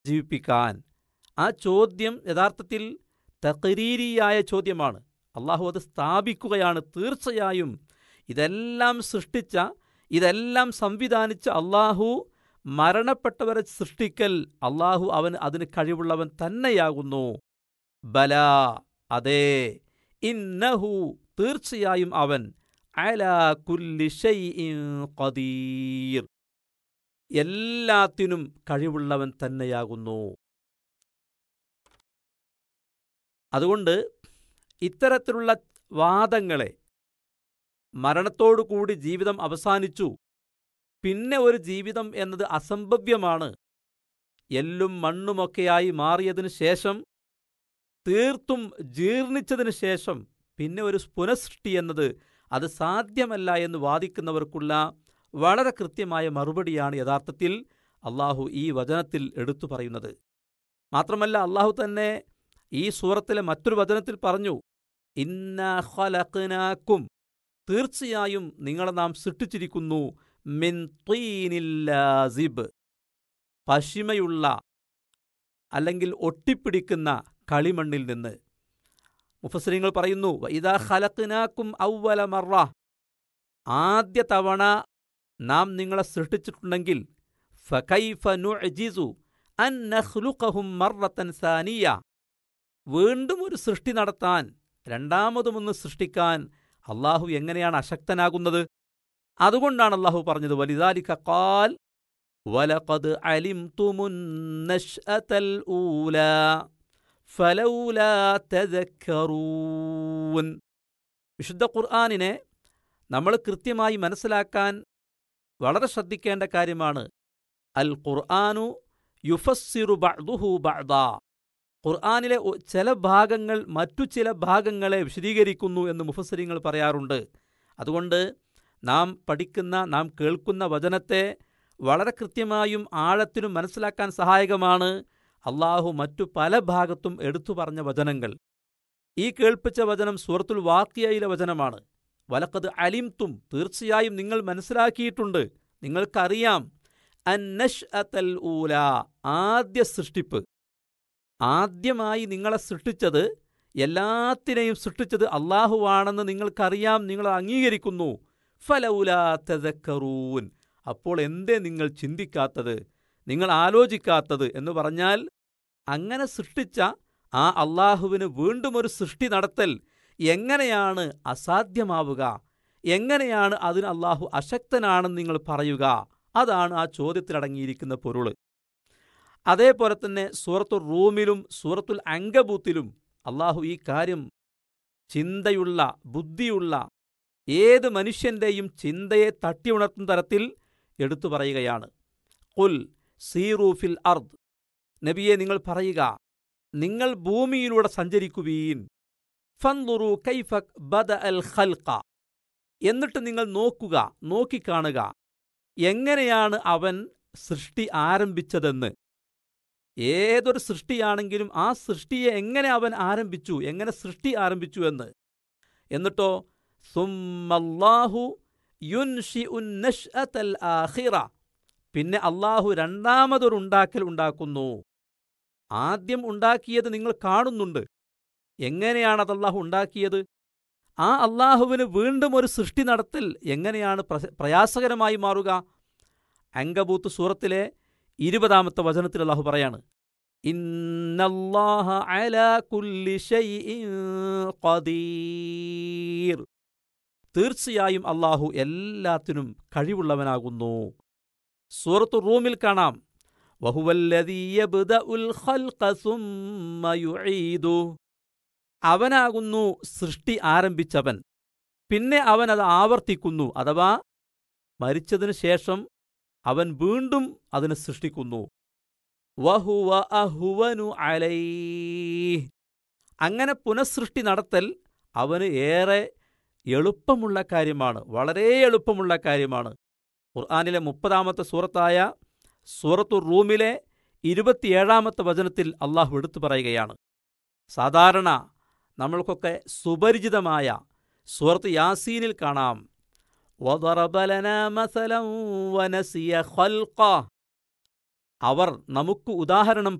ജീവിപ്പിക്കാൻ ആ ചോദ്യം യഥാർത്ഥത്തിൽ തകരീരിയായ ചോദ്യമാണ് അള്ളാഹു അത് സ്ഥാപിക്കുകയാണ് തീർച്ചയായും ഇതെല്ലാം സൃഷ്ടിച്ച ഇതെല്ലാം സംവിധാനിച്ച അള്ളാഹു മരണപ്പെട്ടവരെ സൃഷ്ടിക്കൽ അള്ളാഹു അവൻ അതിന് കഴിവുള്ളവൻ തന്നെയാകുന്നു ബല അതെ ഇന്നഹു തീർച്ചയായും അവൻ അലാ കുല്ലി ഷൈഇൻ ഖദീർ എല്ലാത്തിനും കഴിവുള്ളവൻ തന്നെയാകുന്നു അതുകൊണ്ട് ഇത്തരത്തിലുള്ള വാദങ്ങളെ മരണത്തോടുകൂടി ജീവിതം അവസാനിച്ചു പിന്നെ ഒരു ജീവിതം എന്നത് അസംഭവ്യമാണ് എല്ലും മണ്ണുമൊക്കെയായി മാറിയതിനു ശേഷം തീർത്തും ജീർണിച്ചതിനു ശേഷം പിന്നെ ഒരു പുനഃസൃഷ്ടി എന്നത് അത് സാധ്യമല്ല എന്ന് വാദിക്കുന്നവർക്കുള്ള വളരെ കൃത്യമായ മറുപടിയാണ് യഥാർത്ഥത്തിൽ അള്ളാഹു ഈ വചനത്തിൽ എടുത്തു പറയുന്നത് മാത്രമല്ല അള്ളാഹു തന്നെ ഈ സൂറത്തിലെ മറ്റൊരു വചനത്തിൽ പറഞ്ഞു ഇന്ന ഖലഖ്നാക്കും തീർച്ചയായും നിങ്ങളെ നാം സൃഷ്ടിച്ചിരിക്കുന്നു മിൻ തീനില്ലാസിബ് പശിമയുള്ള അല്ലെങ്കിൽ ഒട്ടിപ്പിടിക്കുന്ന കളിമണ്ണിൽ നിന്ന് മുഫസരിങ്ങൾ പറയുന്നു ഇതാ ഖലഖ്നാക്കും ഔവല മറ ആദ്യ തവണ നാം നിങ്ങളെ സൃഷ്ടിച്ചിട്ടുണ്ടെങ്കിൽ ഫകൈഫ നുഅ്ജിസു അൻ നഖ്ലുഖഹും മറത്തൻ സാനിയ വീണ്ടും ഒരു സൃഷ്ടി നടത്താൻ രണ്ടാമതുമൊന്ന് സൃഷ്ടിക്കാൻ അള്ളാഹു എങ്ങനെയാണ് അശക്തനാകുന്നത് അതുകൊണ്ടാണ് അള്ളാഹു പറഞ്ഞത് വലിദാലിക ഖാൽ വലഖദ് അലിംതുമുൻ നശ്അതൽ ഊല ഫലൗലാ തദക്കറൂൻ വിശുദ്ധ ഖുർആനിനെ നമ്മൾ കൃത്യമായി മനസ്സിലാക്കാൻ വളരെ ശ്രദ്ധിക്കേണ്ട കാര്യമാണ് അൽ ഖുർആാനു യുഫസ്സിറു ബഅ്ദുഹു ബഅ്ദാ ഖുർആാനിലെ ചില ഭാഗങ്ങൾ മറ്റു ചില ഭാഗങ്ങളെ വിശദീകരിക്കുന്നു എന്ന് മുഫസരിങ്ങൾ പറയാറുണ്ട് അതുകൊണ്ട് നാം പഠിക്കുന്ന നാം കേൾക്കുന്ന വചനത്തെ വളരെ കൃത്യമായും ആഴത്തിനും മനസ്സിലാക്കാൻ സഹായകമാണ് അള്ളാഹു മറ്റു പല ഭാഗത്തും എടുത്തു പറഞ്ഞ വചനങ്ങൾ ഈ കേൾപ്പിച്ച വചനം സൂറത്തുൽ വാക്കിയയിലെ വചനമാണ് വലക്കത് അലിംതും തീർച്ചയായും നിങ്ങൾ മനസ്സിലാക്കിയിട്ടുണ്ട് നിങ്ങൾക്കറിയാം അന്നഷ് അത്തൽ ഊല ആദ്യ സൃഷ്ടിപ്പ് ആദ്യമായി നിങ്ങളെ സൃഷ്ടിച്ചത് എല്ലാത്തിനെയും സൃഷ്ടിച്ചത് അള്ളാഹുവാണെന്ന് നിങ്ങൾക്കറിയാം നിങ്ങൾ അംഗീകരിക്കുന്നു ഫലൗല തദക്കറൂൻ അപ്പോൾ എന്തേ നിങ്ങൾ ചിന്തിക്കാത്തത് നിങ്ങൾ ആലോചിക്കാത്തത് എന്ന് പറഞ്ഞാൽ അങ്ങനെ സൃഷ്ടിച്ച ആ അള്ളാഹുവിന് വീണ്ടും ഒരു സൃഷ്ടി നടത്തൽ എങ്ങനെയാണ് അസാധ്യമാവുക എങ്ങനെയാണ് അതിന് അള്ളാഹു അശക്തനാണെന്ന് നിങ്ങൾ പറയുക അതാണ് ആ ചോദ്യത്തിലടങ്ങിയിരിക്കുന്ന പൊരുള് അതേപോലെ തന്നെ സൂറത്തുൽ റൂമിലും സൂറത്തുൽ അങ്കബൂത്തിലും അള്ളാഹു ഈ കാര്യം ചിന്തയുള്ള ബുദ്ധിയുള്ള ഏത് മനുഷ്യന്റെയും ചിന്തയെ തട്ടിയുണർത്തുന്ന തരത്തിൽ എടുത്തു പറയുകയാണ് കുൽ സീറൂഫിൽ അർദ് നബിയെ നിങ്ങൾ പറയുക നിങ്ങൾ ഭൂമിയിലൂടെ സഞ്ചരിക്കുവീൻ ഫൻലുറു കൈഫക് ബദ അൽ ഖൽഖ എന്നിട്ട് നിങ്ങൾ നോക്കുക നോക്കിക്കാണുക എങ്ങനെയാണ് അവൻ സൃഷ്ടി ആരംഭിച്ചതെന്ന് ഏതൊരു സൃഷ്ടിയാണെങ്കിലും ആ സൃഷ്ടിയെ എങ്ങനെ അവൻ ആരംഭിച്ചു എങ്ങനെ സൃഷ്ടി ആരംഭിച്ചു എന്ന് എന്നിട്ടോ സുമ്മല്ലാഹു യുൻഷി ഉന്നഷ്അത്തൽ ആഖിറ പിന്നെ അള്ളാഹു രണ്ടാമതൊരു ഉണ്ടാക്കൽ ഉണ്ടാക്കുന്നു ആദ്യം ഉണ്ടാക്കിയത് നിങ്ങൾ കാണുന്നുണ്ട് എങ്ങനെയാണ് അള്ളാഹു ഉണ്ടാക്കിയത് ആ അള്ളാഹുവിന് വീണ്ടും ഒരു സൃഷ്ടി നടത്തൽ എങ്ങനെയാണ് പ്രയാസകരമായി മാറുക അങ്കബൂത്ത് സൂറത്തിലെ ഇരുപതാമത്തെ വചനത്തിൽ അള്ളാഹു പറയാണ് ഇന്നല്ലാഹ അലാ കുല്ലി ഷൈഇൻ ഖദീർ തീർച്ചയായും അള്ളാഹു എല്ലാത്തിനും കഴിവുള്ളവനാകുന്നു സൂറത്തു റൂമിൽ കാണാം അവനാകുന്നു സൃഷ്ടി ആരംഭിച്ചവൻ പിന്നെ അവൻ അത് ആവർത്തിക്കുന്നു അഥവാ മരിച്ചതിനു ശേഷം അവൻ വീണ്ടും അതിനെ സൃഷ്ടിക്കുന്നു വഹുവ അഹുവനു അലൈ അങ്ങനെ പുനഃസൃഷ്ടി നടത്തൽ അവന് ഏറെ എളുപ്പമുള്ള കാര്യമാണ് വളരെ എളുപ്പമുള്ള കാര്യമാണ് ഖുർആാനിലെ മുപ്പതാമത്തെ സൂറത്തായ സൂറത്തു റൂമിലെ ഇരുപത്തിയേഴാമത്തെ വചനത്തിൽ അള്ളാഹു എടുത്തു പറയുകയാണ് സാധാരണ നമ്മൾക്കൊക്കെ സുപരിചിതമായ സൂറത്ത് യാസീനിൽ കാണാം അവർ നമുക്ക് ഉദാഹരണം